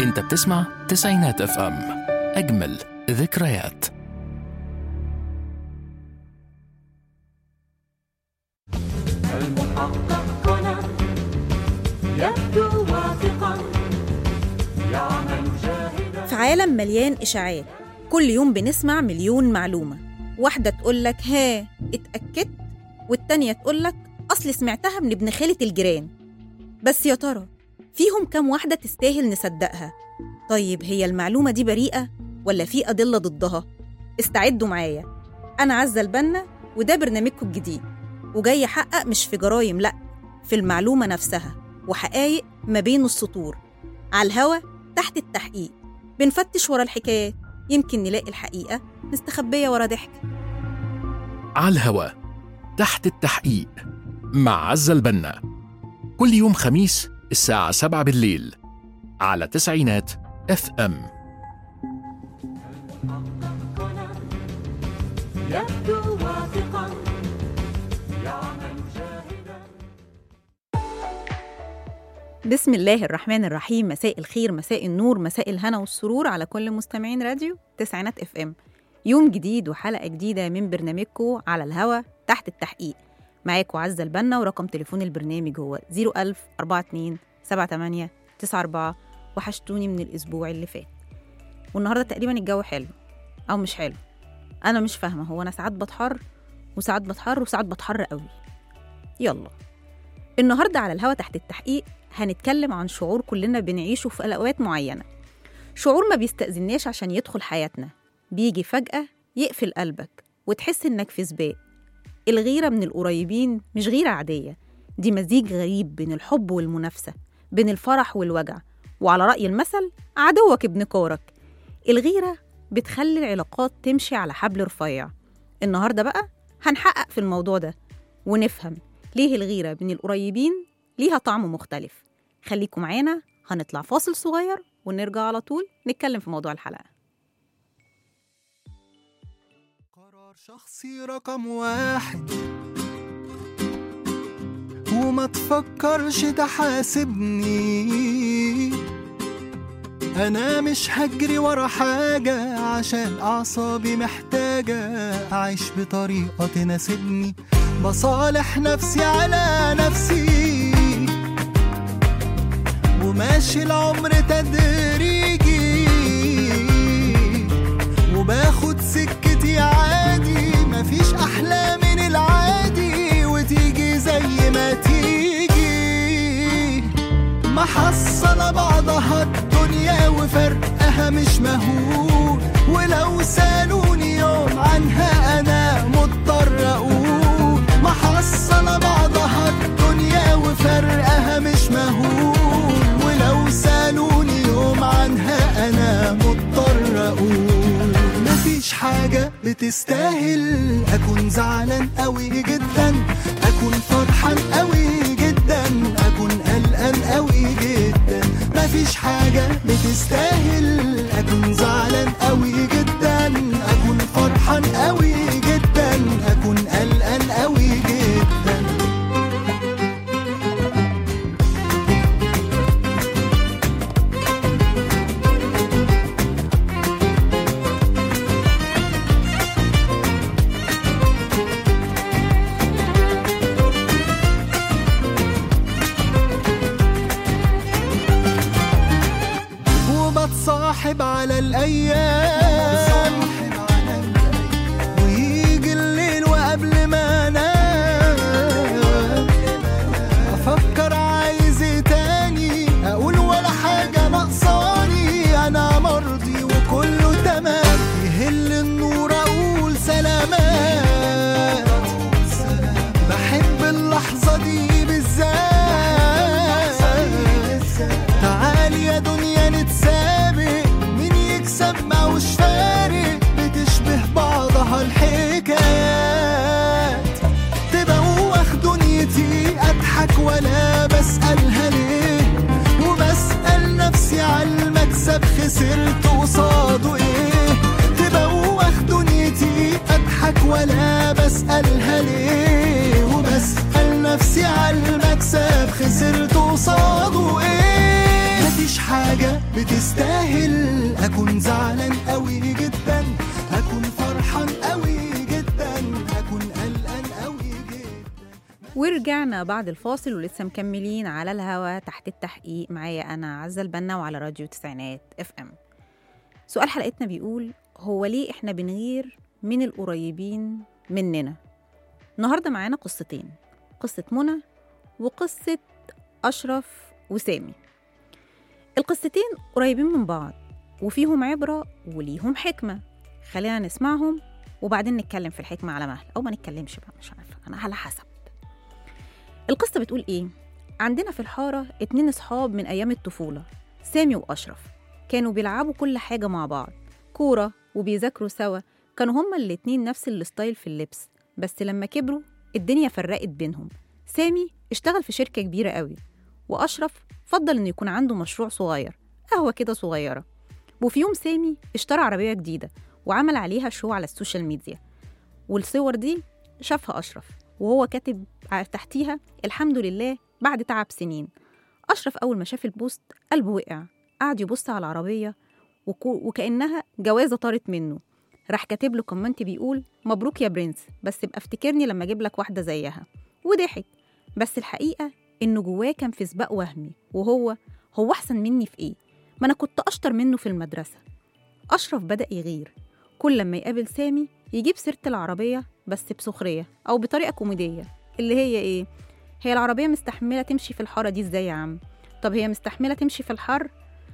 انت بتسمع تسعينات اف ام اجمل ذكريات المحقق كونان يبدو واثقا يعمل جاهدا في عالم مليان إشاعات كل يوم بنسمع مليون معلومة واحدة تقولك ها اتأكدت والتانية تقولك أصل سمعتها من ابن خالة الجيران بس يا ترى فيهم كام واحدة تستاهل نصدقها طيب هي المعلومة دي بريئة ولا في أدلة ضدها استعدوا معايا أنا عزة البنا وده برنامجكم الجديد وجاي أحقق مش في جرايم لأ في المعلومة نفسها وحقايق ما بين السطور على الهوا تحت التحقيق بنفتش ورا الحكايات يمكن نلاقي الحقيقة مستخبية ورا ضحك على الهوا تحت التحقيق مع عزة البنا كل يوم خميس الساعة 7 بالليل على تسعينات اف ام كونان يبدو واثقا يعمل جاهدا بسم الله الرحمن الرحيم مساء الخير مساء النور مساء الهنا والسرور على كل مستمعين راديو تسعينات اف ام يوم جديد وحلقة جديدة من برنامجكم على الهوا تحت التحقيق معاكم عزة البنا ورقم تليفون البرنامج هو 01000 42 78 94 وحشتوني من الأسبوع اللي فات والنهاردة تقريبا الجو حلو أو مش حلو أنا مش فاهمة هو أنا ساعات بتحر وساعات بتحر وساعات بتحر قوي يلا النهاردة على الهوا تحت التحقيق هنتكلم عن شعور كلنا بنعيشه في أوقات معينة شعور ما بيستأذناش عشان يدخل حياتنا بيجي فجأة يقفل قلبك وتحس إنك في سباق الغيرة من القريبين مش غيرة عادية دي مزيج غريب بين الحب والمنافسة بين الفرح والوجع وعلى رأي المثل عدوك ابن كارك الغيرة بتخلي العلاقات تمشي على حبل رفيع النهاردة بقى هنحقق في الموضوع ده ونفهم ليه الغيرة بين القريبين ليها طعم مختلف خليكم معانا هنطلع فاصل صغير ونرجع على طول نتكلم في موضوع الحلقة قرار شخصي رقم واحد وما تفكرش تحاسبني انا مش هجري ورا حاجة عشان اعصابي محتاجة اعيش بطريقة تناسبني بصالح نفسي على نفسي وماشي العمر تدريجي وباخد سكتي عادي مفيش احلى من العادي وتيجي زي ما تيجي محصلة بعضها الدنيا وفرقها مش مهول ولو سالوني يوم عنها انا مضطر اقول محصلة بعضها الدنيا وفرقها مش مهول ولو سالوني يوم عنها انا مضطر اقول مفيش حاجة بتستاهل أكون زعلان قوي جدا أكون فرحان قوي جدا أكون قلقان قوي جدا مفيش حاجة بتستاهل أكون زعلان قوي جدا أكون فرحان قوي جدا أكون قلقان قوي جدا وبتصاحب على الأيام ويجي الليل وقبل ما انام افكر عايز ايه تاني اقول ولا حاجه ناقصاني انا مرضي وكله تمام يهل النور اقول سلامات بحب اللحظه دي بالذات تعالي يا دنيا نتسابق مين يكسب ما وش فارق بتشبه بعضها الحكايات تبوخ دنيتي اضحك ولا بسألها ليه وبسأل نفسي على المكسب خسرت قصاده ايه تبوخ دنيتي اضحك ولا بسألها ليه وبسأل نفسي على المكسب خسرت قصاده ايه مفيش حاجة بتستاهل اكون زعلان قوي جدا اكون فرحان قوي جدا اكون قلقان قوي جدا ورجعنا بعد الفاصل ولسه مكملين على الهوا تحت التحقيق معايا أنا عزة البنا وعلى راديو تسعينات اف ام سؤال حلقتنا بيقول هو ليه احنا بنغير من القريبين مننا النهاردة معانا قصتين قصة منى وقصة أشرف وسامي القصتين قريبين من بعض وفيهم عبرة وليهم حكمة خلينا نسمعهم وبعدين نتكلم في الحكمة على مهل أو ما نتكلمش بقى مش عارفة أنا على حسب القصة بتقول إيه؟ عندنا في الحارة اتنين أصحاب من أيام الطفولة سامي وأشرف كانوا بيلعبوا كل حاجة مع بعض كورة وبيذاكروا سوا كانوا هما الاتنين نفس الستايل في اللبس بس لما كبروا الدنيا فرقت بينهم سامي اشتغل في شركة كبيرة قوي وأشرف فضل إنه يكون عنده مشروع صغير قهوة كده صغيرة وفي يوم سامي اشترى عربية جديدة وعمل عليها شو على السوشيال ميديا والصور دي شافها أشرف وهو كاتب ع- تحتيها الحمد لله بعد تعب سنين أشرف أول ما شاف البوست قلبه وقع قعد يبص على العربية وكو- وكأنها جوازة طارت منه راح كاتب له كومنت بيقول مبروك يا برنس بس ابقى افتكرني لما اجيب لك واحدة زيها وضحك بس الحقيقة إنه جواه كان في سباق وهمي وهو هو أحسن مني في إيه؟ ما أنا كنت أشطر منه في المدرسة أشرف بدأ يغير كل لما يقابل سامي يجيب سيرة العربية بس بسخرية أو بطريقة كوميدية اللي هي إيه؟ هي العربية مستحملة تمشي في الحارة دي إزاي يا عم؟ طب هي مستحملة تمشي في الحر؟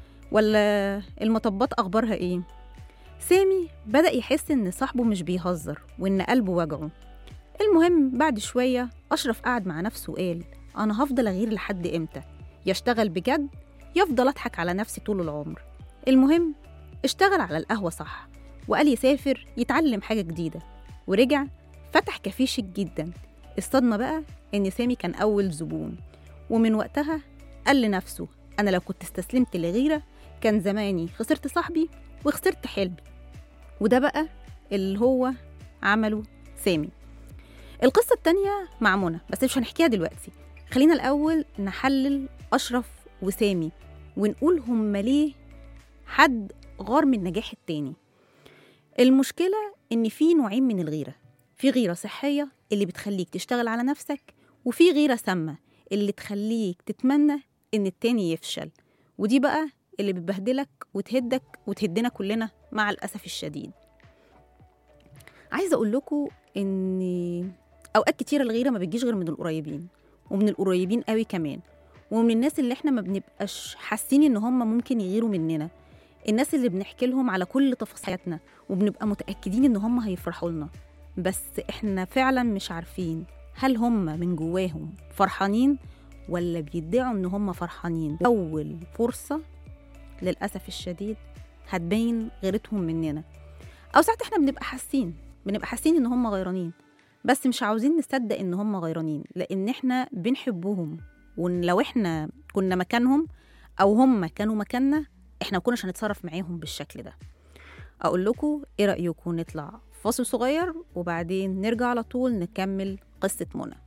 ولا المطبات أخبارها إيه؟ سامي بدأ يحس إن صاحبه مش بيهزر وإن قلبه وجعه المهم بعد شوية أشرف قعد مع نفسه وقال أنا هفضل أغير لحد إمتى؟ يشتغل بجد يفضل أضحك على نفسي طول العمر المهم اشتغل على القهوة صح وقال يسافر يتعلم حاجة جديدة ورجع فتح كافيه شيك جدا الصدمة بقى إن سامي كان أول زبون ومن وقتها قال لنفسه أنا لو كنت استسلمت لغيرة كان زماني خسرت صاحبي وخسرت حلمي وده بقى اللي هو عمله سامي القصة التانية مع منى بس مش هنحكيها دلوقتي خلينا الأول نحلل أشرف وسامي ونقول هما ليه حد غار من نجاح التاني المشكلة إن في نوعين من الغيرة في غيرة صحية اللي بتخليك تشتغل على نفسك وفي غيرة سامة اللي تخليك تتمنى إن التاني يفشل ودي بقى اللي بتبهدلك وتهدك وتهدنا كلنا مع الأسف الشديد عايزة أقول لكم إن أوقات كتيرة الغيرة ما بتجيش غير من القريبين ومن القريبين قوي كمان ومن الناس اللي احنا ما بنبقاش حاسين ان هم ممكن يغيروا مننا الناس اللي بنحكي لهم على كل تفاصيلاتنا وبنبقى متأكدين ان هم هيفرحوا لنا بس احنا فعلا مش عارفين هل هم من جواهم فرحانين ولا بيدعوا ان هم فرحانين اول فرصة للأسف الشديد هتبين غيرتهم مننا او ساعات احنا بنبقى حاسين بنبقى حاسين ان هم غيرانين بس مش عاوزين نصدق ان هم غيرانين لان احنا بنحبهم ولو احنا كنا مكانهم او هم كانوا مكاننا احنا ما كناش هنتصرف معاهم بالشكل ده اقول لكم ايه رايكم نطلع فاصل صغير وبعدين نرجع على طول نكمل قصه منى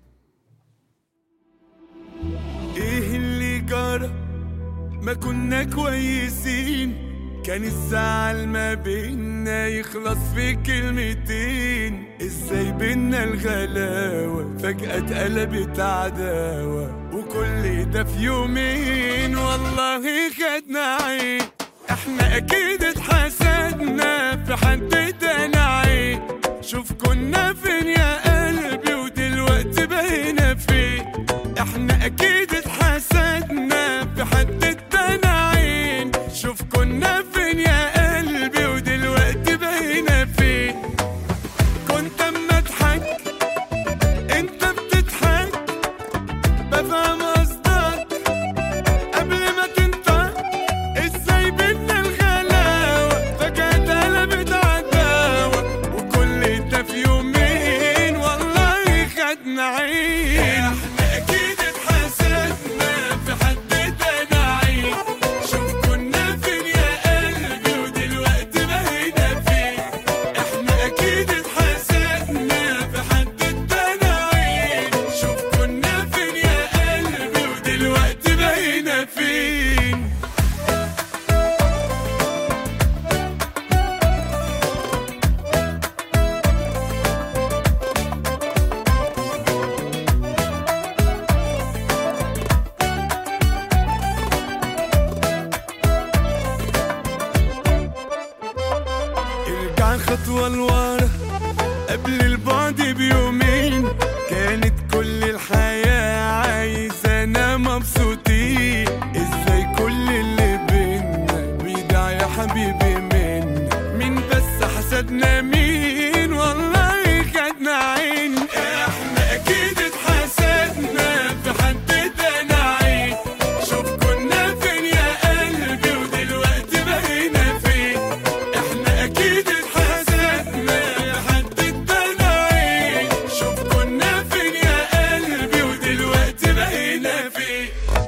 ايه اللي جرى ما كنا كويسين كان الزعل ما بينا يخلص في كلمتين ازاي بينا الغلاوة فجأة اتقلبت عداوة وكل ده في يومين والله خدنا عين احنا اكيد اتحسدنا في حد تاني عين شوف كنا فين يا قلبي ودلوقتي بقينا فين احنا اكيد اتحسدنا في حد تاني عين شوف كنا فين يا قلبي ودلوقتي بقينا فين كنت اما اضحك انت بتضحك بفهم قصدك قبل ما تنطق ازاي بينا الغلاوة فجأة اتقلبت عداوة وكل ده في يومين والله خدنا عين احنا اكيد اتحسدنا لورا قبل البعد بيومين كانت كل الحياة عايزانا مبسوطين ازاي كل اللي بينا بيضيع يا حبيبي منا مين بس حسدنا مين والله خدنا عين احنا اكيد اتحسدنا في حد ادانا عين شوف كنا فين يا قلبي ودلوقتي بقينا فين احنا اكيد اتحسدنا يا حد ادانا عين شوف كنا فين يا قلبي ودلوقتي بقينا فين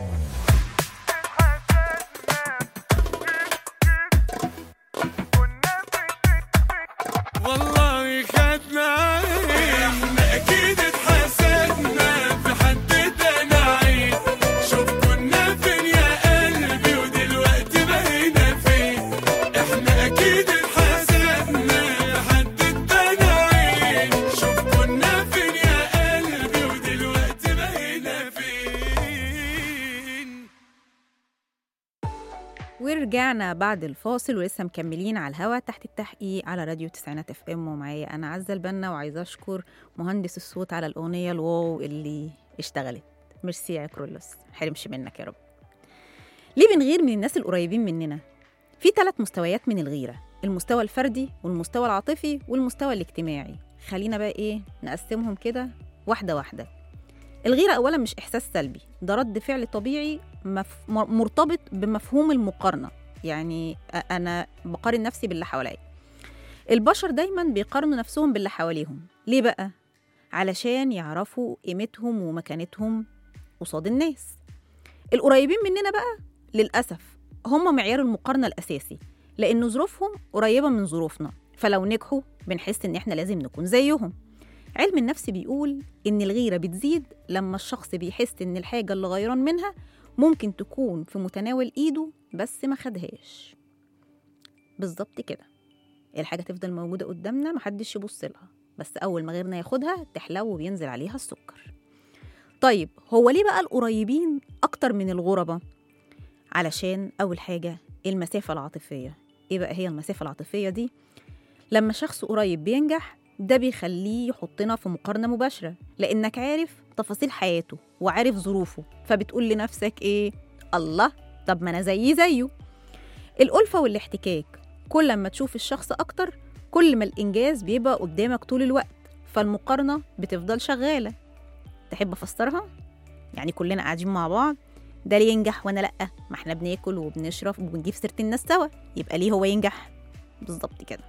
والله خدنا عين احنا اكيد اتحسدنا في حد ادانا عين شوف كنا فين يا قلبي ودلوقتي بقينا فين احنا اكيد اتحسدنا يا حد ادانا عين شوف كنا فين يا قلبي ودلوقتي بقينا فين ورجعنا بعد الفاصل ولسه مكملين على الهوا تحت التحقيق على راديو تسعينات اف ام ومعايا انا عزه البنا وعايزه اشكر مهندس الصوت على الاغنيه الواو اللي اشتغلت ميرسي يا كرولوس حرمش منك يا رب ليه بنغير من الناس القريبين مننا في ثلاث مستويات من الغيره المستوى الفردي والمستوى العاطفي والمستوى الاجتماعي خلينا بقى ايه نقسمهم كده واحده واحده الغيرة أولا مش إحساس سلبي ده رد فعل طبيعي مف... م- مرتبط بمفهوم المقارنة يعني أ- أنا بقارن نفسي باللي حواليا البشر دايما بيقارنوا نفسهم باللي حواليهم ليه بقى؟ علشان يعرفوا قيمتهم ومكانتهم قصاد الناس القريبين مننا بقى للأسف هم معيار المقارنة الأساسي لأن ظروفهم قريبة من ظروفنا فلو نجحوا بنحس إن إحنا لازم نكون زيهم علم النفس بيقول إن الغيرة بتزيد لما الشخص بيحس إن الحاجة اللي غيران منها ممكن تكون في متناول إيده بس ما خدهاش بالظبط كده الحاجة تفضل موجودة قدامنا محدش يبص لها بس أول ما غيرنا ياخدها تحلو وبينزل عليها السكر طيب هو ليه بقى القريبين أكتر من الغربة؟ علشان أول حاجة المسافة العاطفية إيه بقى هي المسافة العاطفية دي؟ لما شخص قريب بينجح ده بيخليه يحطنا في مقارنة مباشرة لأنك عارف تفاصيل حياته وعارف ظروفه فبتقول لنفسك إيه الله طب ما أنا زيي زيه الألفة والاحتكاك كل ما تشوف الشخص أكتر كل ما الإنجاز بيبقى قدامك طول الوقت فالمقارنة بتفضل شغالة تحب أفسرها؟ يعني كلنا قاعدين مع بعض ده ليه ينجح وأنا لأ ما احنا بناكل وبنشرب وبنجيب سيرة الناس سوا يبقى ليه هو ينجح بالظبط كده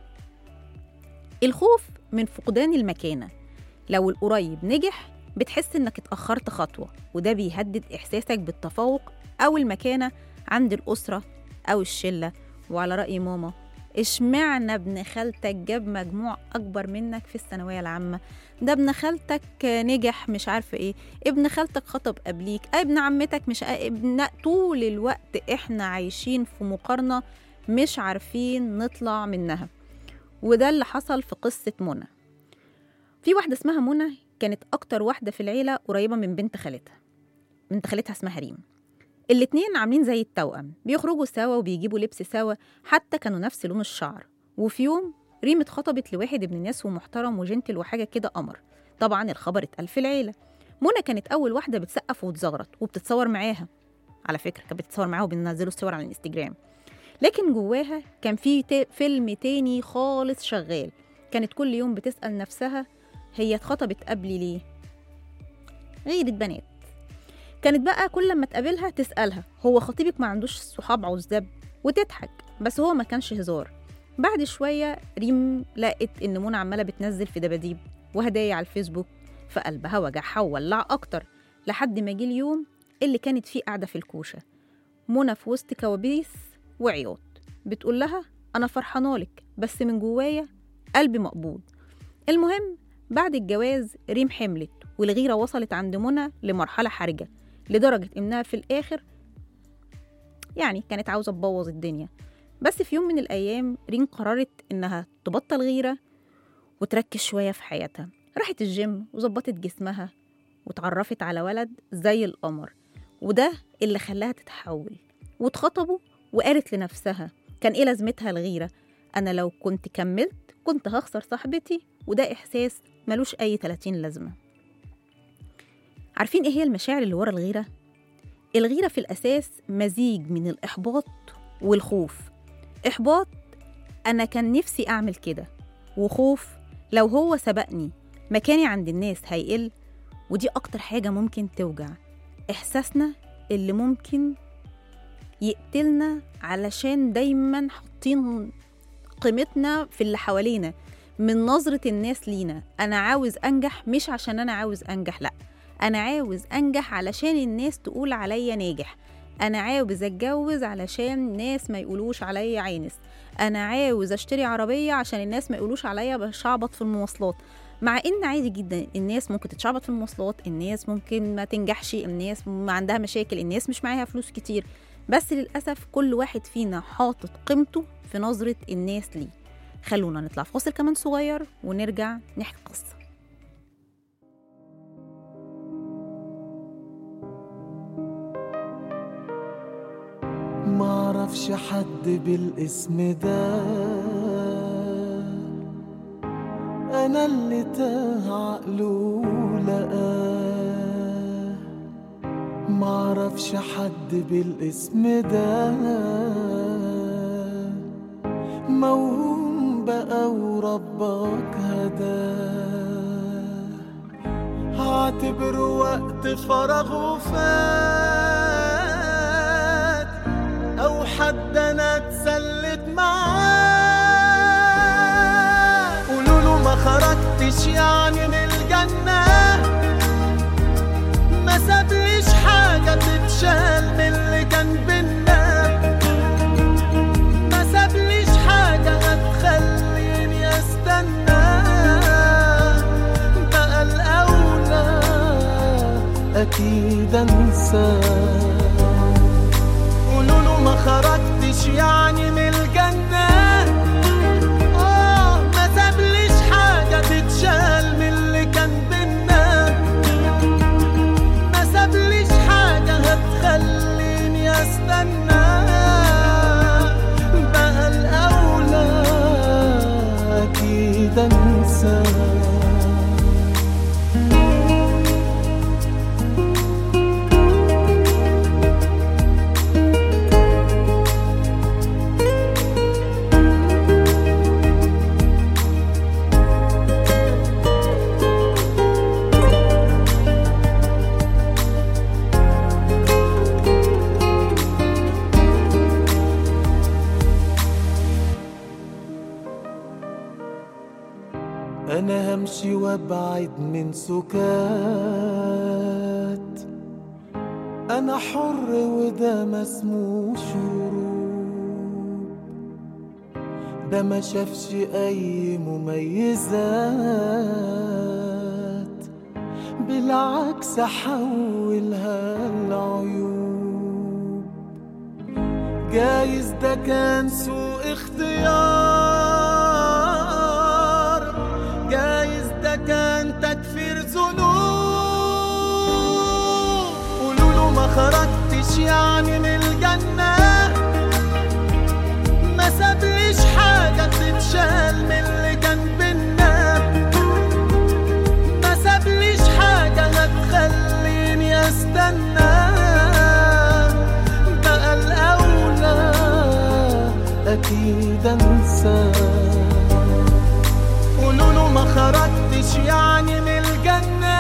الخوف من فقدان المكانة لو القريب نجح بتحس إنك اتأخرت خطوة وده بيهدد إحساسك بالتفوق أو المكانة عند الأسرة أو الشلة وعلى رأي ماما اشمعنى ابن خالتك جاب مجموع أكبر منك في الثانوية العامة ده ابن خالتك نجح مش عارفة ايه ابن خالتك خطب قبليك ابن عمتك مش ابن طول الوقت احنا عايشين في مقارنة مش عارفين نطلع منها وده اللي حصل في قصة منى في واحدة اسمها منى كانت أكتر واحدة في العيلة قريبة من بنت خالتها بنت خالتها اسمها ريم الاتنين عاملين زي التوأم بيخرجوا سوا وبيجيبوا لبس سوا حتى كانوا نفس لون الشعر وفي يوم ريم اتخطبت لواحد ابن ناس ومحترم وجنتل وحاجة كده قمر طبعا الخبر اتقال في العيلة منى كانت أول واحدة بتسقف وتزغرط وبتتصور معاها على فكرة كانت بتتصور معاها وبنزلوا الصور على الانستجرام لكن جواها كان في تا- فيلم تاني خالص شغال كانت كل يوم بتسأل نفسها هي اتخطبت قبلي ليه غيرة بنات كانت بقى كل ما تقابلها تسألها هو خطيبك ما عندوش صحاب عزاب وتضحك بس هو ما كانش هزار بعد شوية ريم لقت إن منى عمالة بتنزل في دباديب وهدايا على الفيسبوك فقلبها وجعها وولع أكتر لحد ما جه اليوم اللي كانت فيه قاعدة في الكوشة منى في وسط كوابيس وعياط بتقول لها أنا فرحانالك بس من جوايا قلبي مقبوض المهم بعد الجواز ريم حملت والغيرة وصلت عند منى لمرحلة حرجة لدرجة إنها في الآخر يعني كانت عاوزة تبوظ الدنيا بس في يوم من الأيام ريم قررت إنها تبطل غيرة وتركز شوية في حياتها راحت الجيم وظبطت جسمها واتعرفت على ولد زي القمر وده اللي خلاها تتحول واتخطبوا وقالت لنفسها كان ايه لازمتها الغيرة أنا لو كنت كملت كنت هخسر صاحبتي وده إحساس ملوش أي 30 لازمة عارفين إيه هي المشاعر اللي ورا الغيرة؟ الغيرة في الأساس مزيج من الإحباط والخوف إحباط أنا كان نفسي أعمل كده وخوف لو هو سبقني مكاني عند الناس هيقل ودي أكتر حاجة ممكن توجع إحساسنا اللي ممكن يقتلنا علشان دايما حاطين قيمتنا في اللي حوالينا من نظرة الناس لينا أنا عاوز أنجح مش عشان أنا عاوز أنجح لأ أنا عاوز أنجح علشان الناس تقول عليا ناجح أنا عاوز أتجوز علشان الناس ما يقولوش عليا عانس أنا عاوز أشتري عربية عشان الناس ما يقولوش عليا بشعبط في المواصلات مع ان عادي جدا الناس ممكن تتشعبط في المواصلات الناس ممكن ما تنجحش الناس ما عندها مشاكل الناس مش معاها فلوس كتير بس للأسف كل واحد فينا حاطط قيمته في نظرة الناس ليه خلونا نطلع فاصل كمان صغير ونرجع نحكي قصة معرفش حد بالاسم ده انا اللي تاه عقله لقاه معرفش حد بالاسم ده موهوم بقى وربك هداه هعتبره وقت فراغ وفات او حد انا اتسلت معاه قولوا له ما خرجتش يعني من الجنه ما سابليش حاجه تتشال من اللي كان بينا ما سابليش حاجه هتخليني استنى بقى الاولى اكيد انساه قولوا له ما خرجتش يعني من الجنة آه ما سابليش حاجة تتشال من اللي كان بينا ما سابليش حاجة هتخليني استنى بقى الأولى أكيد أنساه انا همشي وابعد من سكات انا حر وده ما اسموش هروب ده ما شافش اي مميزات بالعكس حولها العيوب جايز ده كان سوء اختيار جايز ده كان تكفير ذنوب قولوا له ما خرجتش يعني من الجنة ما سابليش حاجة تتشال من اللي كان بينا ما سابليش حاجة هتخليني استنى بقى الأولى أكيد أنساه قولوا له ما خرجتش يعني من الجنة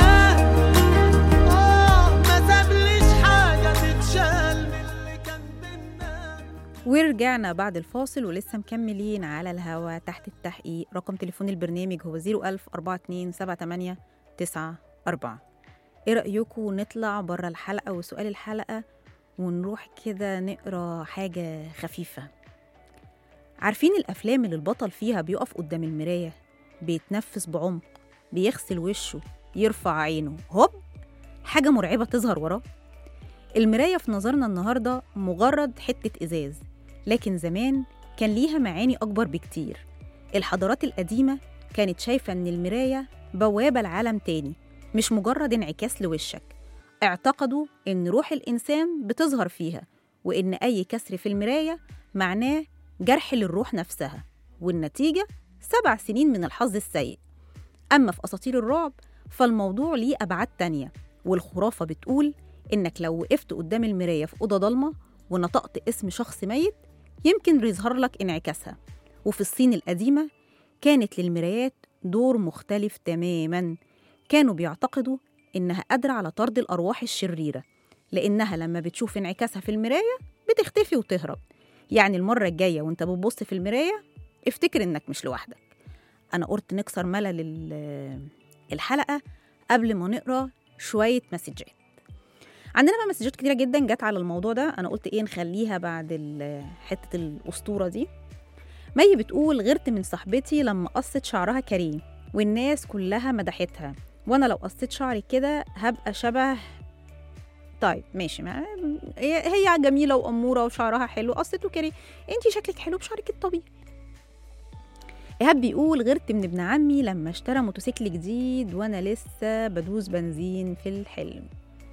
آه ما سابليش حاجة تتشال من اللي كان بينا ورجعنا بعد الفاصل ولسه مكملين على الهوا تحت التحقيق رقم تليفون البرنامج هو 01000 42 78 94 ايه رأيكم نطلع بره الحلقة وسؤال الحلقة ونروح كده نقرا حاجة خفيفة عارفين الأفلام اللي البطل فيها بيقف قدام المراية بيتنفس بعمق بيغسل وشه يرفع عينه هوب حاجة مرعبة تظهر وراه المراية في نظرنا النهاردة مجرد حتة إزاز لكن زمان كان ليها معاني أكبر بكتير الحضارات القديمة كانت شايفة إن المراية بوابة لعالم تاني مش مجرد انعكاس لوشك اعتقدوا إن روح الإنسان بتظهر فيها وإن أي كسر في المراية معناه جرح للروح نفسها والنتيجة سبع سنين من الحظ السيء أما في أساطير الرعب فالموضوع ليه أبعاد تانية والخرافة بتقول إنك لو وقفت قدام المراية في أوضة ضلمة ونطقت اسم شخص ميت يمكن يظهر لك انعكاسها وفي الصين القديمة كانت للمرايات دور مختلف تماما كانوا بيعتقدوا إنها قادرة على طرد الأرواح الشريرة لأنها لما بتشوف انعكاسها في المراية بتختفي وتهرب يعني المرة الجاية وانت بتبص في المراية افتكر إنك مش لوحدك أنا قلت نكسر ملل ال- الحلقة قبل ما نقرا شوية مسجات عندنا بقى مسجات كتيرة جدا جت على الموضوع ده أنا قلت إيه نخليها بعد ال- حتة الأسطورة دي مي بتقول غرت من صاحبتي لما قصت شعرها كريم والناس كلها مدحتها وانا لو قصيت شعري كده هبقى شبه طيب ماشي ما هي هي جميله واموره وشعرها حلو قصته كريم انت شكلك حلو بشعرك الطبيعي ايهاب بيقول غرت من ابن عمي لما اشترى موتوسيكل جديد وانا لسه بدوس بنزين في الحلم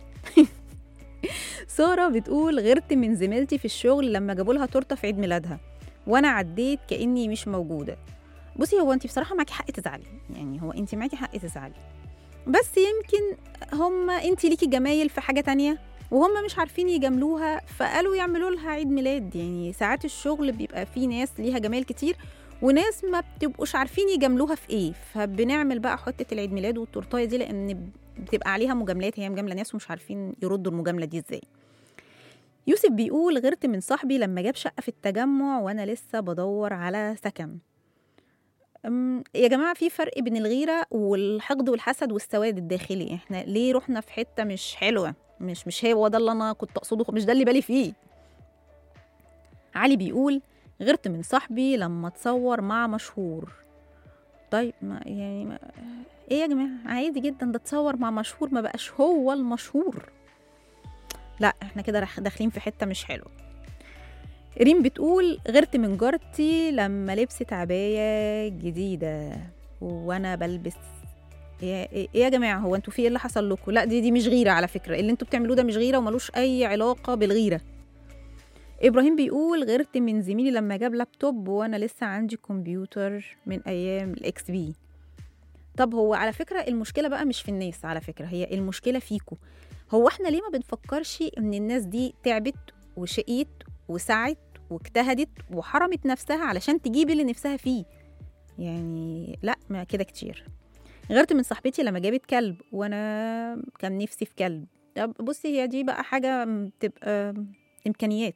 ساره بتقول غرت من زميلتي في الشغل لما جابوا لها تورته في عيد ميلادها وانا عديت كاني مش موجوده بصي هو انت بصراحه معاكي حق تزعلي يعني هو انت معاكي حق تزعلي بس يمكن هم انت ليكي جمايل في حاجه تانية وهم مش عارفين يجاملوها فقالوا يعملوا لها عيد ميلاد يعني ساعات الشغل بيبقى فيه ناس ليها جمايل كتير وناس ما بتبقوش عارفين يجاملوها في ايه فبنعمل بقى حته العيد ميلاد والتورتايه دي لان بتبقى عليها مجاملات هي مجامله ناس ومش عارفين يردوا المجامله دي ازاي يوسف بيقول غرت من صاحبي لما جاب شقه في التجمع وانا لسه بدور على سكن أم، يا جماعة في فرق بين الغيرة والحقد والحسد والسواد الداخلي احنا ليه رحنا في حتة مش حلوة مش مش هو ده اللي انا كنت اقصده مش ده اللي بالي فيه علي بيقول غرت من صاحبي لما اتصور مع مشهور طيب ما يعني ما ايه يا جماعة عادي جدا ده اتصور مع مشهور ما بقاش هو المشهور لا احنا كده راح- داخلين في حتة مش حلوة ريم بتقول غرت من جارتي لما لبست عباية جديدة وانا بلبس يا ايه يا جماعه هو انتوا في ايه اللي حصل لكم لا دي دي مش غيره على فكره اللي انتوا بتعملوه ده مش غيره وملوش اي علاقه بالغيره ابراهيم بيقول غيرت من زميلي لما جاب لابتوب وانا لسه عندي كمبيوتر من ايام الاكس بي طب هو على فكره المشكله بقى مش في الناس على فكره هي المشكله فيكو هو احنا ليه ما بنفكرش ان الناس دي تعبت وشقيت وسعت واجتهدت وحرمت نفسها علشان تجيب اللي نفسها فيه يعني لا ما كده كتير غيرت من صاحبتي لما جابت كلب وانا كان نفسي في كلب طب بصي هي دي بقى حاجه بتبقى امكانيات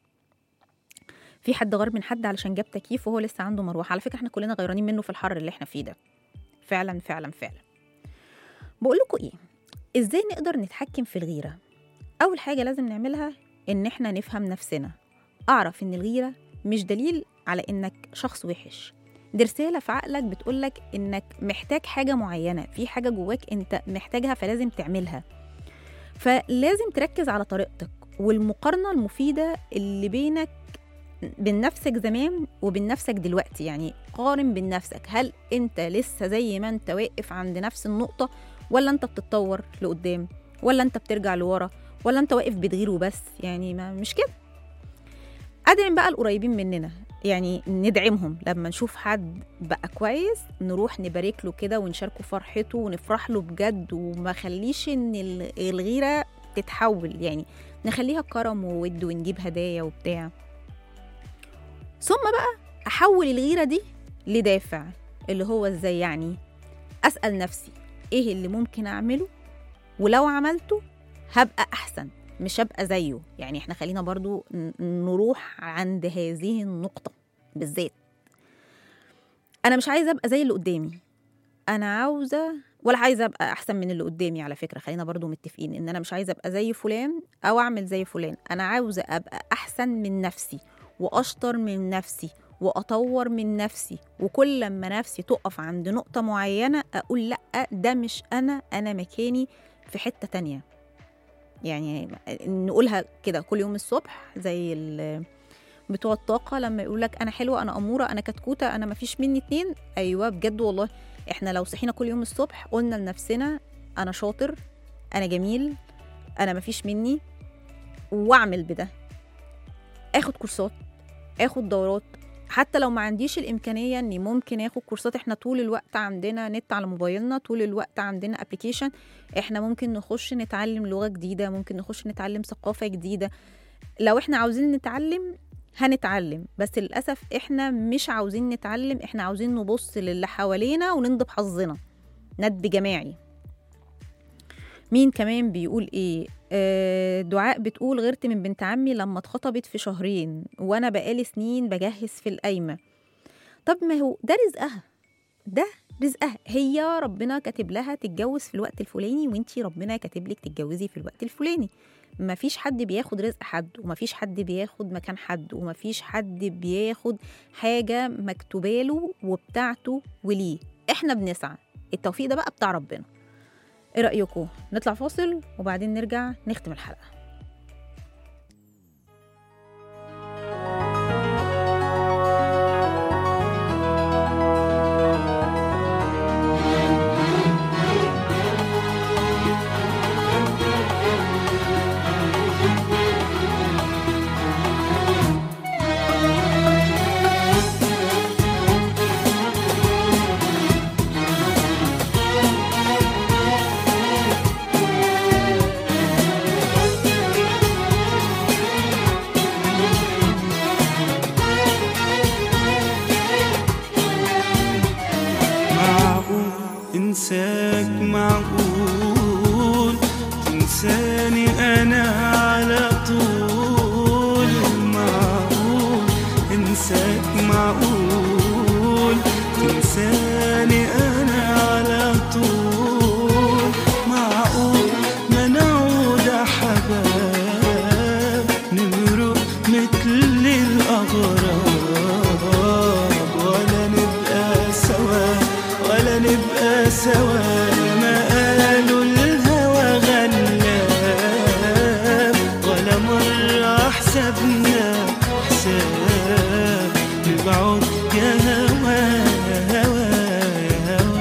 في حد غير من حد علشان جاب تكييف وهو لسه عنده مروحه على فكره احنا كلنا غيرانين منه في الحر اللي احنا فيه ده فعلا فعلا فعلا بقول لكم ايه ازاي نقدر نتحكم في الغيره اول حاجه لازم نعملها ان احنا نفهم نفسنا اعرف ان الغيره مش دليل على انك شخص وحش دي رساله في عقلك بتقولك انك محتاج حاجه معينه في حاجه جواك انت محتاجها فلازم تعملها فلازم تركز على طريقتك والمقارنه المفيده اللي بينك بين نفسك زمان وبين نفسك دلوقتي يعني قارن بين نفسك هل انت لسه زي ما انت واقف عند نفس النقطه ولا انت بتتطور لقدام ولا انت بترجع لورا ولا انت واقف بتغير وبس يعني ما مش كده ادعم بقى القريبين مننا يعني ندعمهم لما نشوف حد بقى كويس نروح نبارك له كده ونشاركه فرحته ونفرح له بجد وما خليش ان ال- الغيره تتحول يعني نخليها كرم وود ونجيب هدايا وبتاع ثم بقى احول الغيره دي لدافع اللي هو ازاي يعني اسال نفسي ايه اللي ممكن اعمله ولو عملته هبقى احسن مش هبقى زيه يعني احنا خلينا برضو ن- نروح عند هذه النقطة بالذات انا مش عايزة ابقى زي اللي قدامي انا عاوزة ولا عايزة ابقى احسن من اللي قدامي على فكرة خلينا برضو متفقين ان انا مش عايزة ابقى زي فلان او اعمل زي فلان انا عاوزة ابقى احسن من نفسي واشطر من نفسي واطور من نفسي وكل لما نفسي تقف عند نقطة معينة اقول لا ده مش انا انا مكاني في حتة تانية يعني نقولها كده كل يوم الصبح زي ال- بتوع الطاقة لما يقول لك أنا حلوة أنا أمورة أنا كتكوتة أنا مفيش مني اتنين أيوة بجد والله إحنا لو صحينا كل يوم الصبح قلنا لنفسنا أنا شاطر أنا جميل أنا مفيش مني وأعمل بده آخد كورسات آخد دورات حتى لو ما عنديش الامكانيه اني ممكن اخد كورسات احنا طول الوقت عندنا نت على موبايلنا طول الوقت عندنا ابلكيشن احنا ممكن نخش نتعلم لغه جديده ممكن نخش نتعلم ثقافه جديده لو احنا عاوزين نتعلم هنتعلم بس للاسف احنا مش عاوزين نتعلم احنا عاوزين نبص للي حوالينا ونندب حظنا ندب جماعي مين كمان بيقول ايه آه دعاء بتقول غيرت من بنت عمي لما اتخطبت في شهرين وانا بقالي سنين بجهز في القايمه طب ما هو ده رزقها ده رزقها هي ربنا كاتب لها تتجوز في الوقت الفلاني وانتي ربنا كاتب لك تتجوزي في الوقت الفلاني مفيش حد بياخد رزق حد ومفيش حد بياخد مكان حد ومفيش حد بياخد حاجة مكتوباله وبتاعته وليه احنا بنسعى التوفيق ده بقى بتاع ربنا ايه رأيكم نطلع فاصل وبعدين نرجع نختم الحلقة معقول انساك معقول تنساني انا على طول معقول انساك معقول تنساني انا على طول معقول ما نعود حباب نمرق مثل الاغراب ولا نبقى سوا ولا نبقى سوا ما قالوا الهوى غلاب ولا مرة حسبنا حساب نبعد يا هوا يا هوا يا هوا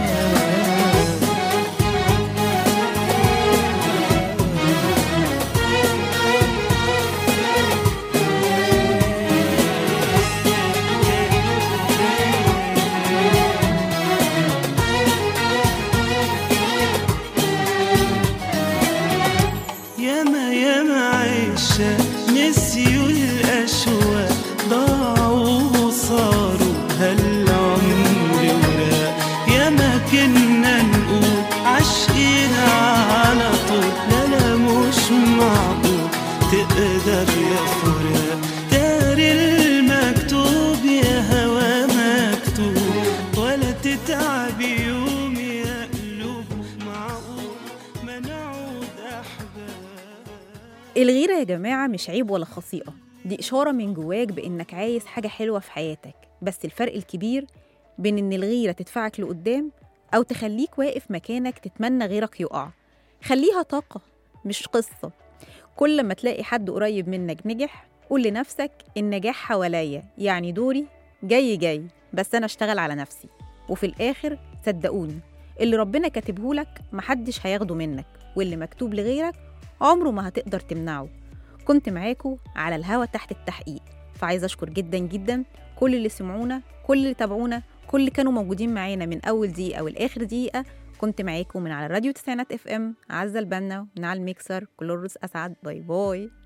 ياما ياما عيشة نسيوا الأشواق ضاعوا وصاروا هالعمر وراق ياما كنا نقول عاشقين على طول لا لا مش معقول تقدر يا فراق داري المكتوب يا هوا مكتوب ولا تتعب يوم يا قلوب معقول ما نعود أحباب الغيرة يا جماعة مش عيب ولا خطيئة دي إشارة من جواك بإنك عايز حاجة حلوة في حياتك بس الفرق الكبير بين إن الغيرة تدفعك لقدام أو تخليك واقف مكانك تتمنى غيرك يقع خليها طاقة مش قصة كل ما تلاقي حد قريب منك نجح قول لنفسك النجاح حواليا يعني دوري جاي جاي بس أنا أشتغل على نفسي وفي الآخر صدقوني اللي ربنا كاتبهولك محدش هياخده منك واللي مكتوب لغيرك عمره ما هتقدر تمنعه كنت معاكو على الهوا تحت التحقيق فعايزة أشكر جدا جدا كل اللي سمعونا كل اللي تابعونا كل اللي كانوا موجودين معانا من أول دقيقة والآخر دقيقة كنت معاكم من على راديو تسعينات اف ام عزة البنا من على الميكسر كلورس أسعد باي باي